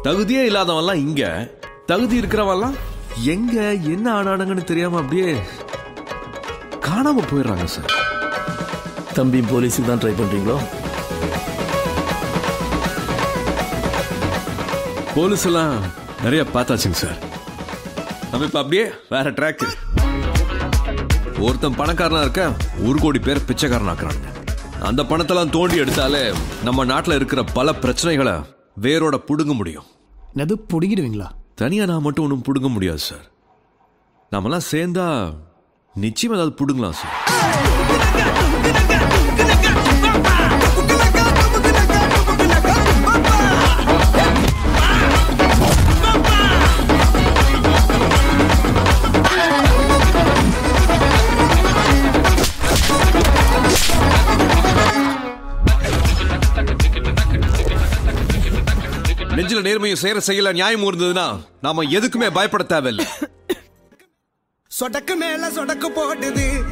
தகுதியே இல்லாதவன்லாம் இங்க தகுதி இருக்கிறவன்லாம் எங்க என்ன ஆனானுங்கன்னு தெரியாம அப்படியே காணாம போயிடுறாங்க சார் தம்பி போலீஸுக்கு தான் ட்ரை பண்றீங்களோ போலீஸ் எல்லாம் நிறைய பார்த்தாச்சுங்க சார் நம்ம இப்ப அப்படியே வேற ட்ராக் ஒருத்தன் பணக்காரனா இருக்க ஒரு கோடி பேர் பிச்சைக்காரன் ஆக்குறாங்க அந்த பணத்தெல்லாம் தோண்டி எடுத்தாலே நம்ம நாட்டுல இருக்கிற பல பிரச்சனைகளை வேரோட புடுங்க முடியும் என்னது பிடிங்கிடுவீங்களா தனியா நான் மட்டும் ஒன்றும் புடுங்க முடியாது சார் நாமெல்லாம் சேர்ந்தா நிச்சயம் ஏதாவது புடுங்கலாம் சார் நெஞ்சில நேர்மையும் சேர செய்யல நியாயம் இருந்ததுன்னா நாம எதுக்குமே பயப்பட தேவையில்லை சொடக்கு மேல சொடக்கு போடுது